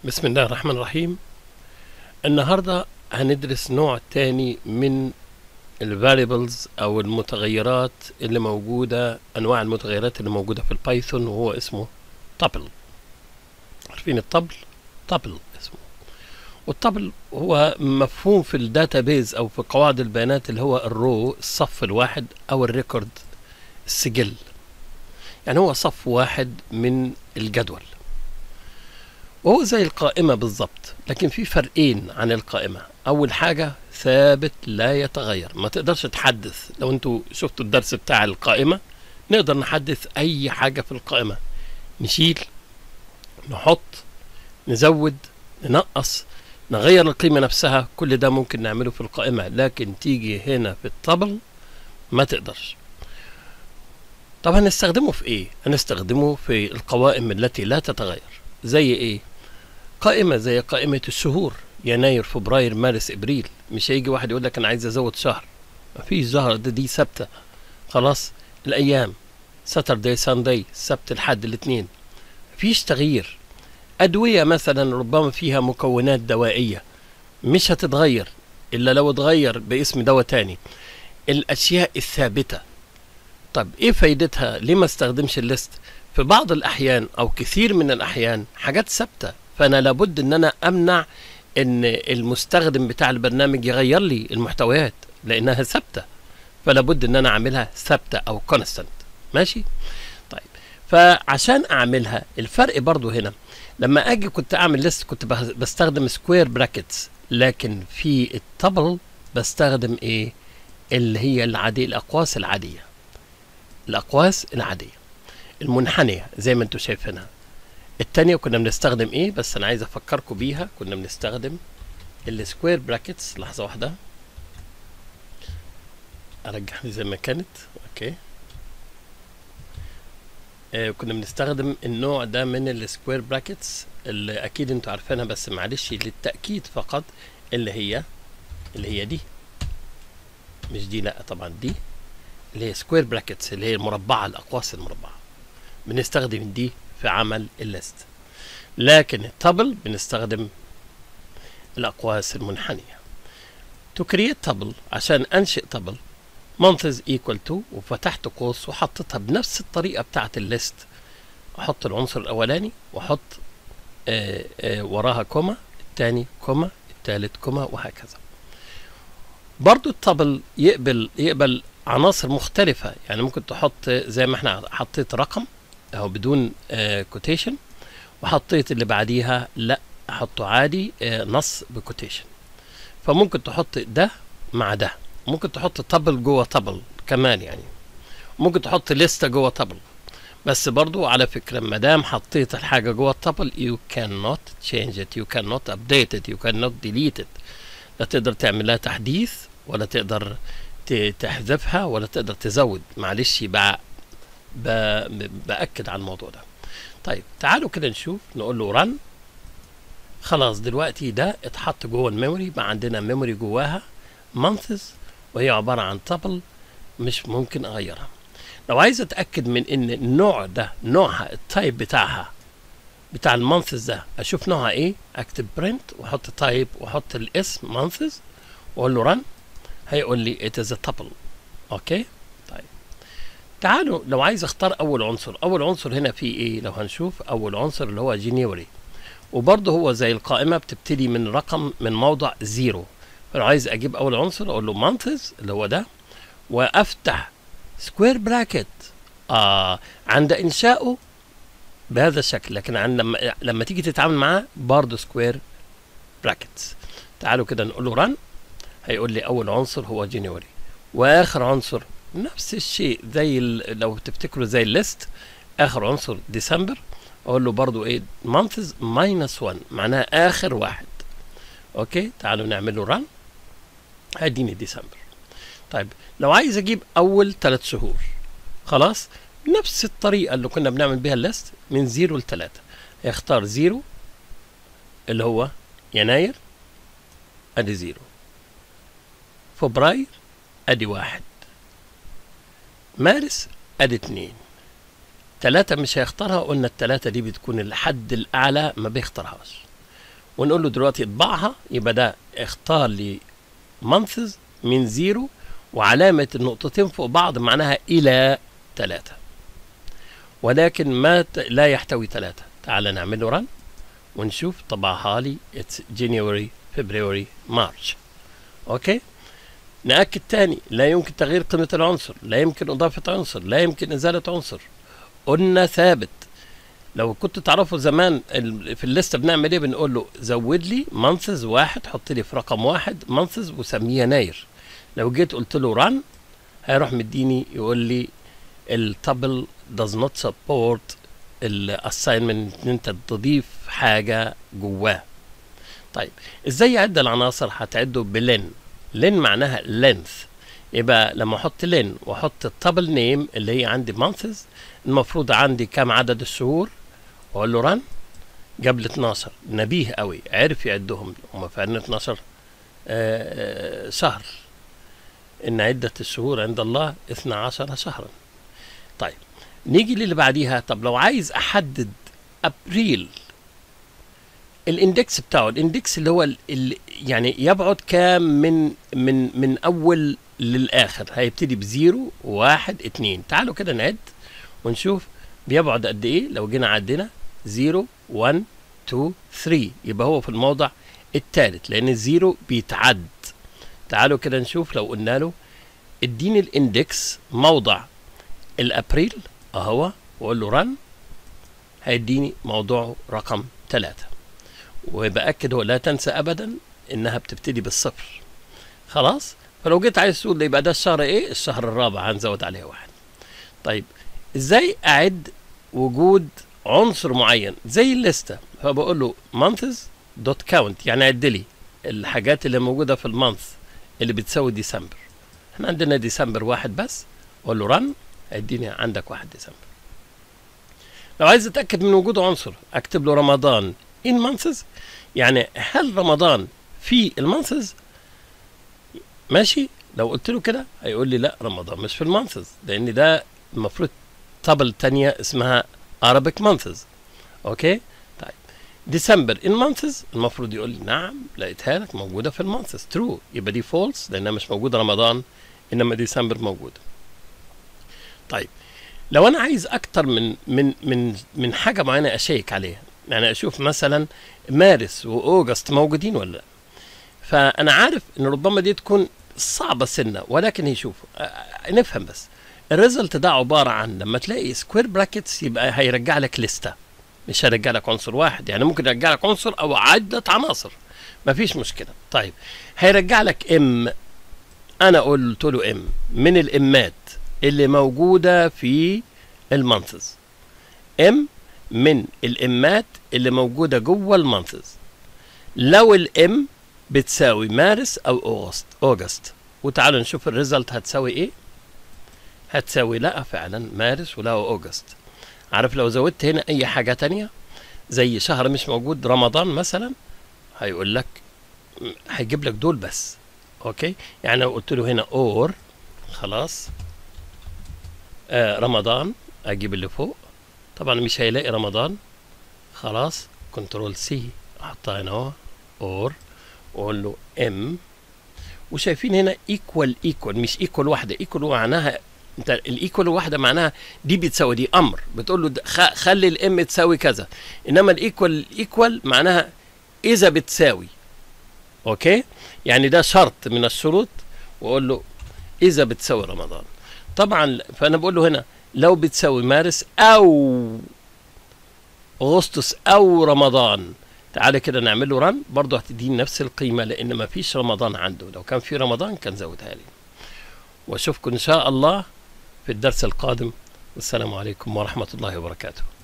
بسم الله الرحمن الرحيم النهاردة هندرس نوع تاني من الفاريبلز او المتغيرات اللي موجودة انواع المتغيرات اللي موجودة في البايثون وهو اسمه تابل عارفين الطبل تابل اسمه والطبل هو مفهوم في الداتابيز او في قواعد البيانات اللي هو الرو الصف الواحد او الريكورد السجل يعني هو صف واحد من الجدول وهو زي القائمة بالظبط لكن في فرقين عن القائمة أول حاجة ثابت لا يتغير ما تقدرش تحدث لو انتوا شفتوا الدرس بتاع القائمة نقدر نحدث أي حاجة في القائمة نشيل نحط نزود ننقص نغير القيمة نفسها كل ده ممكن نعمله في القائمة لكن تيجي هنا في الطبل ما تقدرش طب هنستخدمه في ايه هنستخدمه في القوائم التي لا تتغير زي ايه قائمة زي قائمة الشهور يناير فبراير مارس ابريل مش هيجي واحد يقول لك انا عايز ازود شهر مفيش زهر ده دي ثابتة خلاص الايام ساتردي سانداي السبت الحد الاثنين مفيش تغيير ادوية مثلا ربما فيها مكونات دوائية مش هتتغير الا لو اتغير باسم دواء تاني الاشياء الثابته طب ايه فايدتها ليه ما استخدمش الليست في بعض الاحيان او كثير من الاحيان حاجات ثابته فانا لابد ان انا امنع ان المستخدم بتاع البرنامج يغير لي المحتويات لانها ثابته فلا بد ان انا اعملها ثابته او كونستنت ماشي طيب فعشان اعملها الفرق برضو هنا لما اجي كنت اعمل ليست كنت بستخدم سكوير براكتس لكن في التبل بستخدم ايه اللي هي العادية الاقواس العاديه الأقواس العادية المنحنية زي ما انتم شايفينها التانية كنا بنستخدم ايه بس انا عايز افكركم بيها كنا بنستخدم السكوير براكتس لحظة واحدة ارجع لي زي ما كانت اوكي آه كنا بنستخدم النوع ده من السكوير براكتس اللي اكيد انتوا عارفينها بس معلش للتأكيد فقط اللي هي اللي هي دي مش دي لا طبعا دي اللي هي سكوير براكتس اللي هي المربعة الأقواس المربعة بنستخدم دي في عمل الليست لكن التابل بنستخدم الأقواس المنحنية to create table عشان أنشئ تابل months equal to وفتحت قوس وحطيتها بنفس الطريقة بتاعة الليست أحط العنصر الأولاني وأحط آآ آآ وراها كوما الثاني كوما الثالث كوما وهكذا برضو التابل يقبل يقبل عناصر مختلفة يعني ممكن تحط زي ما احنا حطيت رقم اهو بدون آه كوتيشن وحطيت اللي بعديها لا احطه عادي آه نص بكوتيشن فممكن تحط ده مع ده ممكن تحط تابل جوه تابل كمان يعني ممكن تحط لستة جوه تابل بس برضو على فكرة ما دام حطيت الحاجة جوه التابل you cannot change it you cannot update it you cannot delete it لا تقدر تعمل لها تحديث ولا تقدر تحذفها ولا تقدر تزود معلش بقى باكد على الموضوع ده طيب تعالوا كده نشوف نقول له رن خلاص دلوقتي ده اتحط جوه الميموري بقى عندنا ميموري جواها مانثز وهي عباره عن تابل مش ممكن اغيرها لو عايز اتاكد من ان النوع ده نوعها التايب بتاعها بتاع المانثز ده اشوف نوعها ايه اكتب برنت واحط تايب واحط الاسم مانثز واقول له رن هيقول لي it is a tuple اوكي طيب تعالوا لو عايز اختار اول عنصر اول عنصر هنا فيه ايه لو هنشوف اول عنصر اللي هو جينيوري وبرضه هو زي القائمه بتبتدي من رقم من موضع زيرو فلو عايز اجيب اول عنصر اقول له مانثز اللي هو ده وافتح سكوير براكت آه عند انشائه بهذا الشكل لكن عند لما لما تيجي تتعامل معاه برضه سكوير براكتس تعالوا كده نقول له رن هيقول لي اول عنصر هو جانيوري واخر عنصر نفس الشيء زي لو تفتكروا زي الليست اخر عنصر ديسمبر اقول له برضو ايه مانثز ماينس 1 معناها اخر واحد اوكي تعالوا نعمل له رن هيديني ديسمبر طيب لو عايز اجيب اول ثلاث شهور خلاص نفس الطريقه اللي كنا بنعمل بيها الليست من زيرو لثلاثة يختار زيرو اللي هو يناير ادي زيرو فبراير ادي واحد مارس ادي اتنين تلاتة مش هيختارها قلنا التلاتة دي بتكون الحد الأعلى ما بيختارهاش ونقول له دلوقتي اطبعها يبقى ده اختار لي months من زيرو وعلامة النقطتين فوق بعض معناها إلى ثلاثة ولكن ما ت... لا يحتوي ثلاثة تعال نعمل له رن ونشوف طبعها لي اتس جانيوري فبراير مارش اوكي نأكد تاني لا يمكن تغيير قيمة العنصر لا يمكن إضافة عنصر لا يمكن إزالة عنصر قلنا ثابت لو كنت تعرفوا زمان ال- في الليسته بنعمل ايه بنقول له زود لي مانثز واحد حط لي في رقم واحد مانثز وسميه يناير لو جيت قلت له ران هيروح مديني يقول لي التابل does not support الاساينمنت ان انت تضيف حاجه جواه طيب ازاي يعد العناصر هتعده بلين لين معناها لينث يبقى لما احط لين واحط التابل نيم اللي هي عندي مانثز المفروض عندي كام عدد الشهور واقول له رن جاب لي 12 نبيه قوي عرف يعدهم هم فعلا 12 آه، آه، شهر ان عدة الشهور عند الله 12 شهرا طيب نيجي للي بعديها طب لو عايز احدد ابريل الاندكس بتاعه الاندكس اللي هو ال ال يعني يبعد كام من من من اول للاخر هيبتدي بزيرو واحد اتنين تعالوا كده نعد ونشوف بيبعد قد ايه لو جينا عدينا 0 1 2 3 يبقى هو في الموضع الثالث لان الزيرو بيتعد تعالوا كده نشوف لو قلنا له اديني الاندكس موضع الابريل اهو واقول له رن هيديني موضوعه رقم ثلاثة وبأكد هو لا تنسى ابدا انها بتبتدي بالصفر خلاص فلو جيت عايز تقول لي يبقى ده الشهر ايه الشهر الرابع هنزود عليه واحد طيب ازاي اعد وجود عنصر معين زي الليسته فبقول له months دوت كاونت يعني عد لي الحاجات اللي موجوده في المانث اللي بتساوي ديسمبر احنا عندنا ديسمبر واحد بس اقول له رن هيديني عندك واحد ديسمبر لو عايز اتاكد من وجود عنصر اكتب له رمضان in months يعني هل رمضان في المانثز ماشي لو قلت له كده هيقول لي لا رمضان مش في المانثز لان ده المفروض طبل تانية اسمها Arabic months اوكي طيب ديسمبر in months المفروض يقول لي نعم لقيتها لك موجودة في المانثز ترو يبقى دي فولس لانها مش موجودة رمضان انما ديسمبر موجودة طيب لو انا عايز اكتر من من من من حاجة معينة اشيك عليها يعني اشوف مثلا مارس واوغست موجودين ولا لا فانا عارف ان ربما دي تكون صعبة سنة ولكن هي شوفوا آه، نفهم بس الريزلت ده عبارة عن لما تلاقي سكوير براكتس يبقى هيرجع لك لستة مش هيرجع لك عنصر واحد يعني ممكن يرجع لك عنصر او عدة عناصر مفيش مشكلة طيب هيرجع لك ام انا قلت له ام من الامات اللي موجودة في المانثز ام من الامات اللي موجودة جوه المانثز لو الام بتساوي مارس او اوغست اوغست وتعالوا نشوف الريزلت هتساوي ايه هتساوي لا فعلا مارس ولا اوغست عارف لو زودت هنا اي حاجة تانية زي شهر مش موجود رمضان مثلا هيقول لك هيجيب لك دول بس اوكي يعني لو قلت له هنا اور خلاص آه رمضان اجيب اللي فوق طبعا مش هيلاقي رمضان خلاص كنترول سي احطها هنا اهو اور واقول له ام وشايفين هنا ايكوال ايكوال مش ايكوال واحده ايكوال معناها انت الايكوال واحده معناها دي بتساوي دي امر بتقول له ده خ- خلي الام تساوي كذا انما الايكوال ايكوال معناها اذا بتساوي اوكي يعني ده شرط من الشروط واقول له اذا بتساوي رمضان طبعا فانا بقول له هنا لو بتساوي مارس او اغسطس او رمضان تعالى كده نعمل له رن برضه هتديني نفس القيمه لان ما فيش رمضان عنده لو كان في رمضان كان زودها لي واشوفكم ان شاء الله في الدرس القادم والسلام عليكم ورحمه الله وبركاته